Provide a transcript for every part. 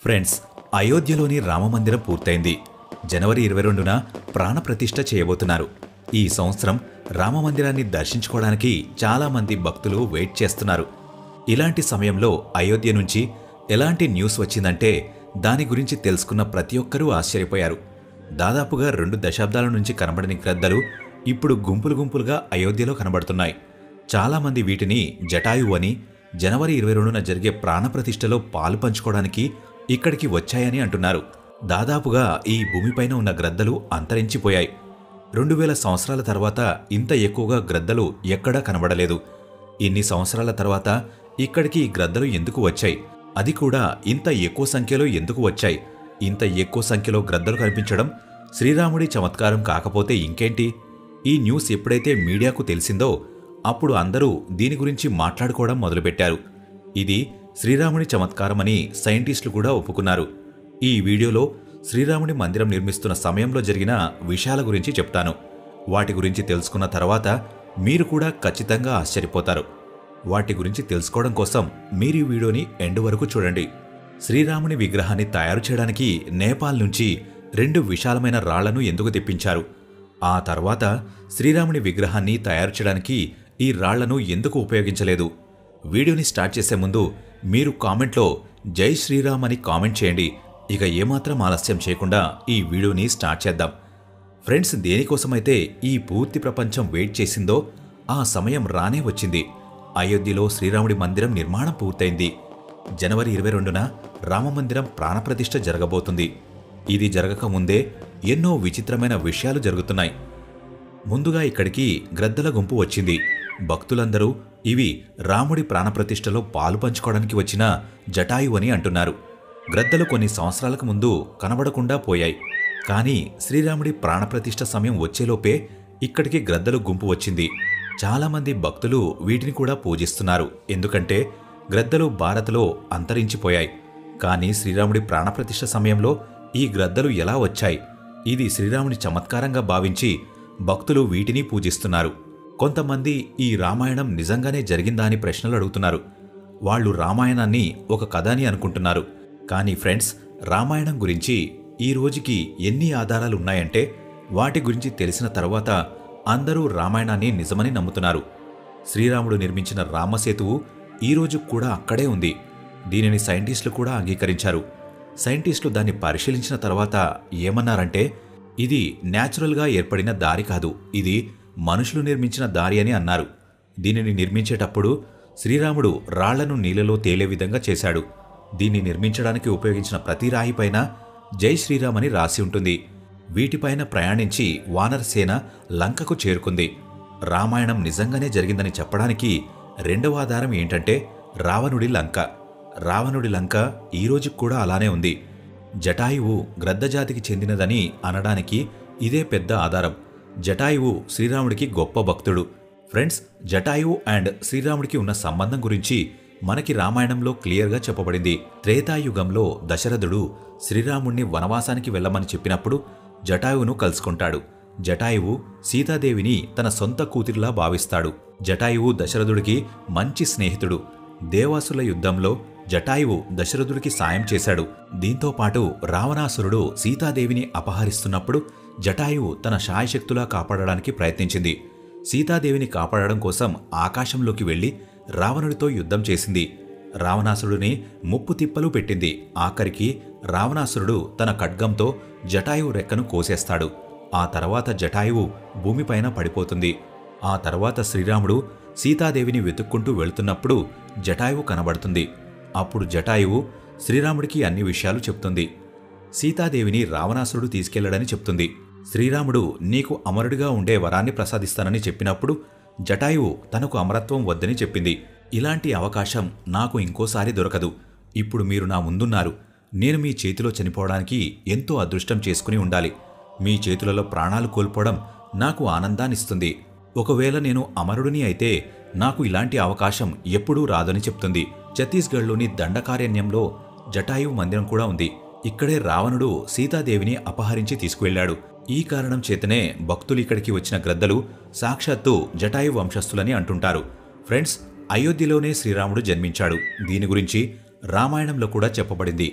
friends అయోధ్యలోని రామమందిరం పూర్తయింది జనవరి ఇరవై రెండున ప్రాణప్రతిష్ఠ చేయబోతున్నారు ఈ సంవత్సరం రామమందిరాన్ని దర్శించుకోవడానికి చాలామంది భక్తులు వెయిట్ చేస్తున్నారు ఇలాంటి సమయంలో అయోధ్య నుంచి ఎలాంటి న్యూస్ వచ్చిందంటే దాని గురించి తెలుసుకున్న ప్రతి ఒక్కరూ ఆశ్చర్యపోయారు దాదాపుగా రెండు దశాబ్దాల నుంచి కనబడని గ్రద్దలు ఇప్పుడు గుంపులు గుంపులుగా అయోధ్యలో కనబడుతున్నాయి చాలామంది వీటిని జటాయు అని జనవరి ఇరవై రెండున జరిగే ప్రాణప్రతిష్ఠలో పాలు పంచుకోవడానికి ఇక్కడికి వచ్చాయని అంటున్నారు దాదాపుగా ఈ భూమిపైన ఉన్న గ్రద్దలు అంతరించిపోయాయి రెండు వేల సంవత్సరాల తర్వాత ఇంత ఎక్కువగా గ్రద్దలు ఎక్కడా కనబడలేదు ఇన్ని సంవత్సరాల తర్వాత ఇక్కడికి ఈ గ్రద్దలు ఎందుకు వచ్చాయి అది కూడా ఇంత ఎక్కువ సంఖ్యలో ఎందుకు వచ్చాయి ఇంత ఎక్కువ సంఖ్యలో గ్రద్దలు కనిపించడం శ్రీరాముడి చమత్కారం కాకపోతే ఇంకేంటి ఈ న్యూస్ ఎప్పుడైతే మీడియాకు తెలిసిందో అప్పుడు అందరూ దీని గురించి మాట్లాడుకోవడం మొదలుపెట్టారు ఇది శ్రీరాముడి చమత్కారమని సైంటిస్టులు కూడా ఒప్పుకున్నారు ఈ వీడియోలో శ్రీరాముడి మందిరం నిర్మిస్తున్న సమయంలో జరిగిన విషయాల గురించి చెప్తాను వాటి గురించి తెలుసుకున్న తర్వాత మీరు కూడా ఖచ్చితంగా ఆశ్చర్యపోతారు వాటి గురించి తెలుసుకోవడం కోసం మీరు ఈ వీడియోని ఎండ్ వరకు చూడండి శ్రీరాముని విగ్రహాన్ని తయారు చేయడానికి నేపాల్ నుంచి రెండు విశాలమైన రాళ్లను ఎందుకు తెప్పించారు ఆ తర్వాత శ్రీరాముని విగ్రహాన్ని తయారు చేయడానికి ఈ రాళ్లను ఎందుకు ఉపయోగించలేదు వీడియోని స్టార్ట్ చేసే ముందు మీరు కామెంట్లో జై శ్రీరామ్ అని కామెంట్ చేయండి ఇక ఏమాత్రం ఆలస్యం చేయకుండా ఈ వీడియోని స్టార్ట్ చేద్దాం ఫ్రెండ్స్ దేనికోసమైతే ఈ పూర్తి ప్రపంచం వెయిట్ చేసిందో ఆ సమయం రానే వచ్చింది అయోధ్యలో శ్రీరాముడి మందిరం నిర్మాణం పూర్తయింది జనవరి ఇరవై రెండున రామమందిరం ప్రాణప్రతిష్ఠ జరగబోతుంది ఇది జరగక ముందే ఎన్నో విచిత్రమైన విషయాలు జరుగుతున్నాయి ముందుగా ఇక్కడికి గ్రద్దల గుంపు వచ్చింది భక్తులందరూ ఇవి రాముడి ప్రాణప్రతిష్ఠలో పాలు పంచుకోవడానికి వచ్చిన జటాయు అని అంటున్నారు గ్రద్దలు కొన్ని సంవత్సరాలకు ముందు కనబడకుండా పోయాయి కానీ శ్రీరాముడి ప్రాణప్రతిష్ఠ సమయం వచ్చేలోపే ఇక్కడికి గ్రద్దలు గుంపు వచ్చింది చాలామంది భక్తులు వీటిని కూడా పూజిస్తున్నారు ఎందుకంటే గ్రద్దలు భారత్లో అంతరించిపోయాయి కానీ శ్రీరాముడి ప్రాణప్రతిష్ఠ సమయంలో ఈ గ్రద్దలు ఎలా వచ్చాయి ఇది శ్రీరాముని చమత్కారంగా భావించి భక్తులు వీటిని పూజిస్తున్నారు కొంతమంది ఈ రామాయణం నిజంగానే జరిగిందా అని ప్రశ్నలు అడుగుతున్నారు వాళ్ళు రామాయణాన్ని ఒక కథ అని అనుకుంటున్నారు కానీ ఫ్రెండ్స్ రామాయణం గురించి ఈ రోజుకి ఎన్ని ఆధారాలు ఉన్నాయంటే వాటి గురించి తెలిసిన తర్వాత అందరూ రామాయణాన్ని నిజమని నమ్ముతున్నారు శ్రీరాముడు నిర్మించిన రామసేతువు ఈ రోజు కూడా అక్కడే ఉంది దీనిని సైంటిస్టులు కూడా అంగీకరించారు సైంటిస్టులు దాన్ని పరిశీలించిన తర్వాత ఏమన్నారంటే ఇది న్యాచురల్గా ఏర్పడిన దారి కాదు ఇది మనుషులు నిర్మించిన దారి అని అన్నారు దీనిని నిర్మించేటప్పుడు శ్రీరాముడు రాళ్లను నీళ్ళలో తేలే విధంగా చేశాడు దీన్ని నిర్మించడానికి ఉపయోగించిన ప్రతి రాయిపైన జై శ్రీరామ్ అని రాసి ఉంటుంది వీటిపైన ప్రయాణించి వానరసేన లంకకు చేరుకుంది రామాయణం నిజంగానే జరిగిందని చెప్పడానికి రెండవ ఆధారం ఏంటంటే రావణుడి లంక రావణుడి లంక ఈ రోజుకు కూడా అలానే ఉంది జటాయువు గ్రద్దజాతికి చెందినదని అనడానికి ఇదే పెద్ద ఆధారం జటాయువు శ్రీరాముడికి గొప్ప భక్తుడు ఫ్రెండ్స్ జటాయువు అండ్ శ్రీరాముడికి ఉన్న సంబంధం గురించి మనకి రామాయణంలో క్లియర్గా చెప్పబడింది త్రేతాయుగంలో దశరథుడు శ్రీరాముణ్ణి వనవాసానికి వెళ్ళమని చెప్పినప్పుడు జటాయువును కలుసుకుంటాడు జటాయువు సీతాదేవిని తన సొంత కూతురిలా భావిస్తాడు జటాయువు దశరథుడికి మంచి స్నేహితుడు దేవాసుల యుద్ధంలో జటాయువు దశరథుడికి సాయం చేశాడు దీంతో పాటు రావణాసురుడు సీతాదేవిని అపహరిస్తున్నప్పుడు జటాయువు తన శాయశక్తులా కాపాడడానికి ప్రయత్నించింది సీతాదేవిని కాపాడడం కోసం ఆకాశంలోకి వెళ్లి రావణుడితో యుద్ధం చేసింది రావణాసురుడిని ముప్పు తిప్పలు పెట్టింది ఆఖరికి రావణాసురుడు తన ఖడ్గంతో జటాయువు రెక్కను కోసేస్తాడు ఆ తర్వాత జటాయువు భూమిపైన పడిపోతుంది ఆ తర్వాత శ్రీరాముడు సీతాదేవిని వెతుక్కుంటూ వెళుతున్నప్పుడు జటాయువు కనబడుతుంది అప్పుడు జటాయువు శ్రీరాముడికి అన్ని విషయాలు చెప్తుంది సీతాదేవిని రావణాసురుడు తీసుకెళ్లడని చెప్తుంది శ్రీరాముడు నీకు అమరుడిగా ఉండే వరాన్ని ప్రసాదిస్తానని చెప్పినప్పుడు జటాయువు తనకు అమరత్వం వద్దని చెప్పింది ఇలాంటి అవకాశం నాకు ఇంకోసారి దొరకదు ఇప్పుడు మీరు నా ముందున్నారు నేను మీ చేతిలో చనిపోవడానికి ఎంతో అదృష్టం చేసుకుని ఉండాలి మీ చేతులలో ప్రాణాలు కోల్పోవడం నాకు ఆనందాన్నిస్తుంది ఒకవేళ నేను అమరుడిని అయితే నాకు ఇలాంటి అవకాశం ఎప్పుడూ రాదని చెప్తుంది ఛత్తీస్గఢ్లోని దండకారణ్యంలో జటాయువు మందిరం కూడా ఉంది ఇక్కడే రావణుడు సీతాదేవిని అపహరించి తీసుకువెళ్లాడు ఈ కారణం చేతనే భక్తులు ఇక్కడికి వచ్చిన గ్రద్దలు సాక్షాత్తు జటాయు వంశస్థులని అంటుంటారు ఫ్రెండ్స్ అయోధ్యలోనే శ్రీరాముడు జన్మించాడు దీని గురించి రామాయణంలో కూడా చెప్పబడింది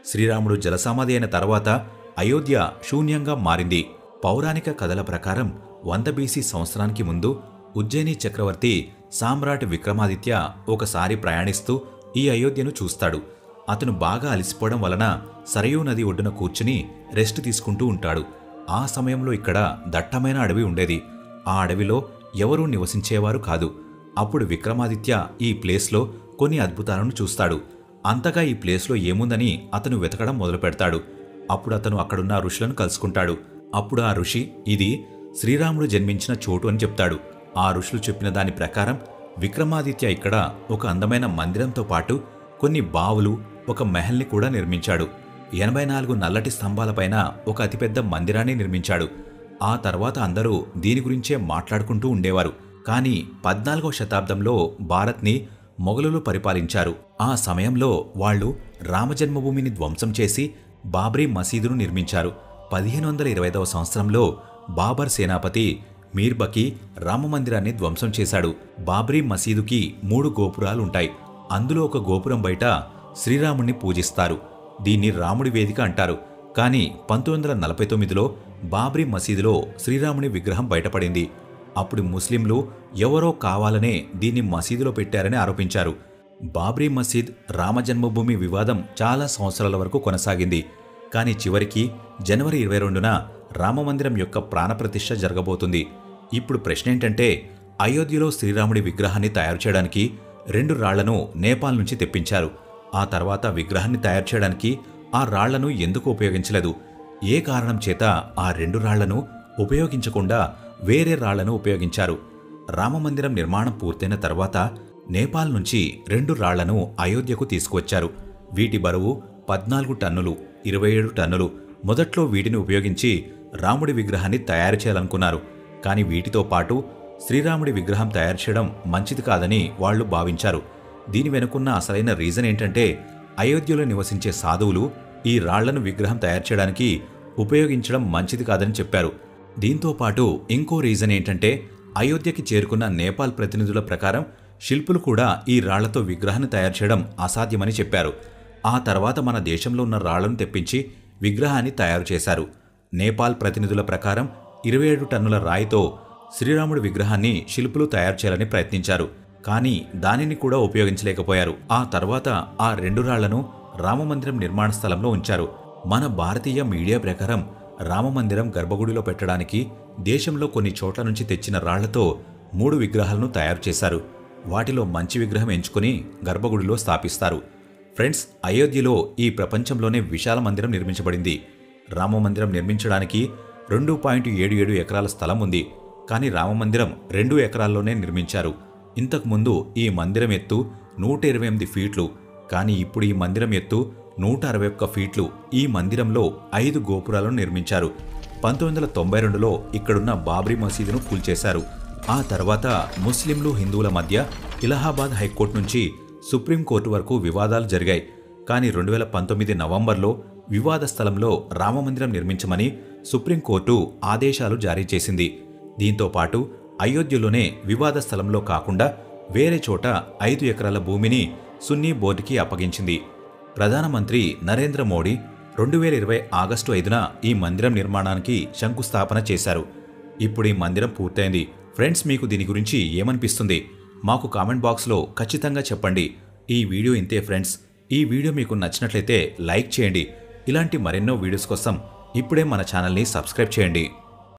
శ్రీరాముడు జలసమాధి అయిన తర్వాత అయోధ్య శూన్యంగా మారింది పౌరాణిక కథల ప్రకారం వంద బీసీ సంవత్సరానికి ముందు ఉజ్జయిని చక్రవర్తి సామ్రాట్ విక్రమాదిత్య ఒకసారి ప్రయాణిస్తూ ఈ అయోధ్యను చూస్తాడు అతను బాగా అలసిపోవడం వలన సరయూ నది ఒడ్డున కూర్చుని రెస్ట్ తీసుకుంటూ ఉంటాడు ఆ సమయంలో ఇక్కడ దట్టమైన అడవి ఉండేది ఆ అడవిలో ఎవరూ నివసించేవారు కాదు అప్పుడు విక్రమాదిత్య ఈ ప్లేస్లో కొన్ని అద్భుతాలను చూస్తాడు అంతగా ఈ ప్లేస్లో ఏముందని అతను వెతకడం మొదలు పెడతాడు అప్పుడు అతను అక్కడున్న ఋషులను కలుసుకుంటాడు అప్పుడు ఆ ఋషి ఇది శ్రీరాముడు జన్మించిన చోటు అని చెప్తాడు ఆ ఋషులు చెప్పిన దాని ప్రకారం విక్రమాదిత్య ఇక్కడ ఒక అందమైన మందిరంతో పాటు కొన్ని బావులు ఒక మెహల్ని కూడా నిర్మించాడు ఎనభై నాలుగు నల్లటి స్తంభాలపైన ఒక అతిపెద్ద మందిరాన్ని నిర్మించాడు ఆ తర్వాత అందరూ దీని గురించే మాట్లాడుకుంటూ ఉండేవారు కానీ పద్నాలుగో శతాబ్దంలో భారత్ని మొఘలులు పరిపాలించారు ఆ సమయంలో వాళ్ళు రామజన్మభూమిని ధ్వంసం చేసి బాబ్రీ మసీదును నిర్మించారు పదిహేను వందల ఇరవై ఐదవ సంవత్సరంలో బాబర్ సేనాపతి మీర్బకి రామమందిరాన్ని ధ్వంసం చేశాడు బాబ్రీ మసీదుకి మూడు గోపురాలు ఉంటాయి అందులో ఒక గోపురం బయట శ్రీరాముణ్ణి పూజిస్తారు దీన్ని రాముడి వేదిక అంటారు కానీ పంతొమ్మిది వందల నలభై తొమ్మిదిలో బాబ్రీ మసీదులో శ్రీరాముని విగ్రహం బయటపడింది అప్పుడు ముస్లింలు ఎవరో కావాలనే దీన్ని మసీదులో పెట్టారని ఆరోపించారు బాబ్రీ మసీద్ రామజన్మభూమి వివాదం చాలా సంవత్సరాల వరకు కొనసాగింది కానీ చివరికి జనవరి ఇరవై రెండున రామమందిరం యొక్క ప్రాణప్రతిష్ఠ జరగబోతుంది ఇప్పుడు ప్రశ్న ఏంటంటే అయోధ్యలో శ్రీరాముడి విగ్రహాన్ని తయారు చేయడానికి రెండు రాళ్లను నేపాల్ నుంచి తెప్పించారు ఆ తర్వాత విగ్రహాన్ని తయారు చేయడానికి ఆ రాళ్లను ఎందుకు ఉపయోగించలేదు ఏ కారణం చేత ఆ రెండు రాళ్లను ఉపయోగించకుండా వేరే రాళ్లను ఉపయోగించారు రామమందిరం నిర్మాణం పూర్తయిన తర్వాత నేపాల్ నుంచి రెండు రాళ్లను అయోధ్యకు తీసుకువచ్చారు వీటి బరువు పద్నాలుగు టన్నులు ఇరవై ఏడు టన్నులు మొదట్లో వీటిని ఉపయోగించి రాముడి విగ్రహాన్ని తయారు చేయాలనుకున్నారు కానీ వీటితో పాటు శ్రీరాముడి విగ్రహం తయారు చేయడం మంచిది కాదని వాళ్ళు భావించారు దీని వెనుకున్న అసలైన రీజన్ ఏంటంటే అయోధ్యలో నివసించే సాధువులు ఈ రాళ్లను విగ్రహం తయారు చేయడానికి ఉపయోగించడం మంచిది కాదని చెప్పారు దీంతో పాటు ఇంకో రీజన్ ఏంటంటే అయోధ్యకి చేరుకున్న నేపాల్ ప్రతినిధుల ప్రకారం శిల్పులు కూడా ఈ రాళ్లతో విగ్రహాన్ని తయారు చేయడం అసాధ్యమని చెప్పారు ఆ తర్వాత మన దేశంలో ఉన్న రాళ్లను తెప్పించి విగ్రహాన్ని తయారు చేశారు నేపాల్ ప్రతినిధుల ప్రకారం ఇరవై ఏడు టన్నుల రాయితో శ్రీరాముడి విగ్రహాన్ని శిల్పులు తయారు చేయాలని ప్రయత్నించారు కానీ దానిని కూడా ఉపయోగించలేకపోయారు ఆ తర్వాత ఆ రెండు రాళ్లను రామమందిరం నిర్మాణ స్థలంలో ఉంచారు మన భారతీయ మీడియా ప్రకారం రామమందిరం గర్భగుడిలో పెట్టడానికి దేశంలో కొన్ని చోట్ల నుంచి తెచ్చిన రాళ్లతో మూడు విగ్రహాలను తయారు చేశారు వాటిలో మంచి విగ్రహం ఎంచుకుని గర్భగుడిలో స్థాపిస్తారు ఫ్రెండ్స్ అయోధ్యలో ఈ ప్రపంచంలోనే విశాల మందిరం నిర్మించబడింది రామమందిరం నిర్మించడానికి రెండు పాయింట్ ఏడు ఏడు ఎకరాల స్థలం ఉంది కానీ రామమందిరం రెండు ఎకరాల్లోనే నిర్మించారు ఇంతకుముందు ఈ మందిరం ఎత్తు నూట ఇరవై ఎనిమిది ఫీట్లు కానీ ఇప్పుడు ఈ మందిరం ఎత్తు నూట అరవై ఒక్క ఫీట్లు ఈ మందిరంలో ఐదు గోపురాలను నిర్మించారు పంతొమ్మిది వందల తొంభై రెండులో ఇక్కడున్న బాబ్రీ మసీదును కూల్చేశారు ఆ తర్వాత ముస్లింలు హిందువుల మధ్య ఇలహాబాద్ హైకోర్టు నుంచి సుప్రీంకోర్టు వరకు వివాదాలు జరిగాయి కానీ రెండు వేల పంతొమ్మిది నవంబర్లో వివాద స్థలంలో రామమందిరం నిర్మించమని సుప్రీంకోర్టు ఆదేశాలు జారీ చేసింది దీంతో పాటు అయోధ్యలోనే వివాద స్థలంలో కాకుండా వేరే చోట ఐదు ఎకరాల భూమిని సున్నీ బోర్డుకి అప్పగించింది ప్రధానమంత్రి నరేంద్ర మోడీ రెండు వేల ఇరవై ఆగస్టు ఐదున ఈ మందిరం నిర్మాణానికి శంకుస్థాపన చేశారు ఇప్పుడు ఈ మందిరం పూర్తయింది ఫ్రెండ్స్ మీకు దీని గురించి ఏమనిపిస్తుంది మాకు కామెంట్ బాక్స్లో ఖచ్చితంగా చెప్పండి ఈ వీడియో ఇంతే ఫ్రెండ్స్ ఈ వీడియో మీకు నచ్చినట్లయితే లైక్ చేయండి ఇలాంటి మరెన్నో వీడియోస్ కోసం ఇప్పుడే మన ఛానల్ని సబ్స్క్రైబ్ చేయండి